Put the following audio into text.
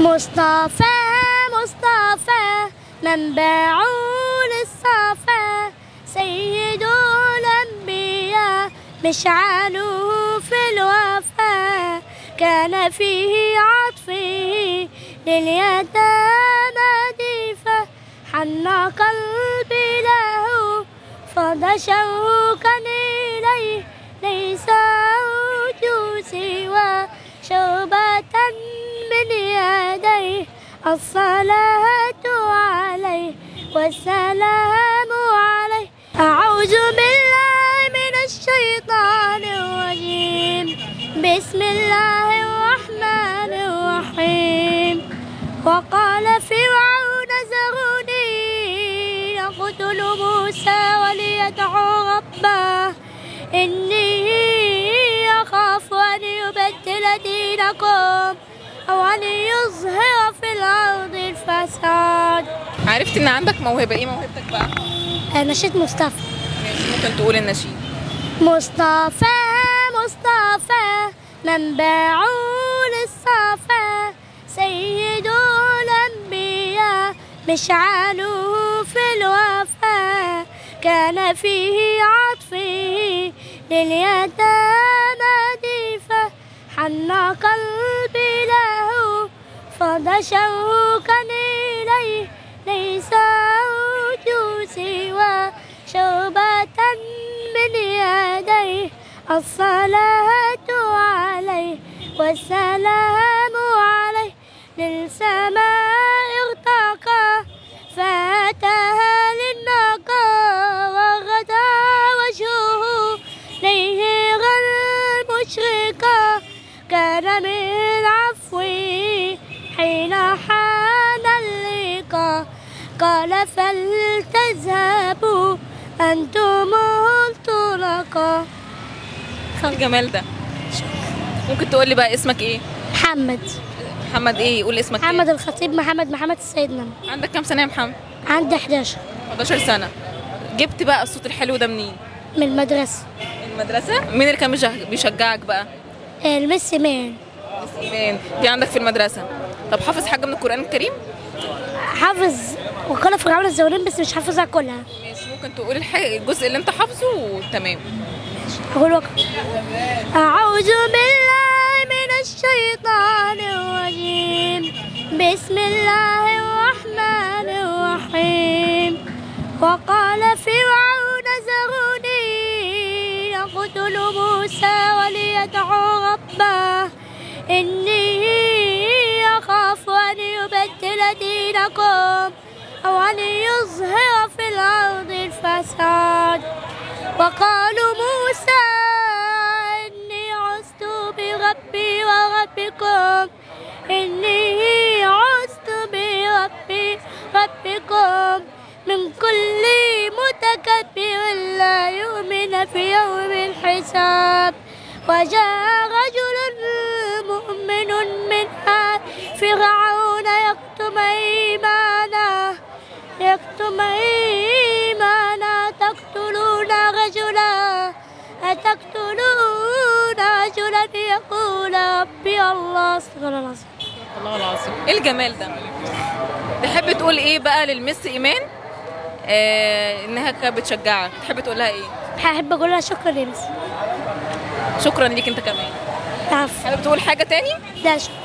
مصطفى مصطفى منبع للصفا سيد الأنبياء مشعله في الوفا كان فيه عطفه لليتامى ديفا حن قلبي له فض شوقا إليه ليس أرجو سوى شربة من يديه الصلاة عليه والسلام عليه أعوذ بالله من الشيطان الرجيم بسم الله الرحمن الرحيم وقال فرعون ذروني يقتل موسى وليدعو ربه إني أخاف أن يبدل دينكم أو أن يظهر في الأرض الفساد عرفت ان عندك موهبه ايه موهبتك بقى نشيد مصطفى ماشي ممكن تقول النشيد مصطفى مصطفى منبع للصفا سيد الأنبياء مشعله في الوفا كان فيه عطفه لليتامى ديفا حن قلبي له فض شوقا إليه ليس أرجو سوى شربة من يديه الصلاة عليه والسلام عليه للسماء ارتقى فأتاها للنقى وغدا وجهه ليه المشرقة كان من عفوه حين حان اللقاء قال فلتذهبوا أنتم الطلقاء ايه الجمال ده ممكن تقول لي بقى اسمك ايه محمد محمد ايه قول اسمك محمد الخطيب محمد محمد السيدنا ايه عندك كام سنه يا محمد عندي 11 11 سنه جبت بقى الصوت الحلو ده منين من المدرسة المدرسه مين اللي كان بيشج- بيشجعك بقى المس مان مس ايمان دي عندك في المدرسه طب حافظ حاجه من القران الكريم حافظ وقال فرعون الزورين بس مش حافظها كلها ماشي ممكن تقول الحاجة الجزء اللي انت حافظه وتمام أقول وقت أعوذ بالله من الشيطان الرجيم بسم الله الرحمن الرحيم وقال فرعون ذروني يقتل موسى وليدعو ربه إني أخاف أن يبدل دينكم أو أن يظهر في الأرض الفساد وقالوا موسى إني عزت بربي وربكم إني عزت بربي ربكم من كل متكبر لا يؤمن في يوم الحساب وجاء رجل مؤمن من آل فرعون يكتم إيمانه يكتم إيمانا تقتلون رجلا أتقتلون رجلا يقول ربي الله استغفر الله العظيم والله العظيم ايه الجمال ده تحب تقول ايه بقى للمس ايمان آه انها كانت بتشجعك تحب تقول لها ايه هحب أقول لها شكرا يا مس شكرا ليك انت كمان عفو حابب تقول حاجه تاني لا شكرا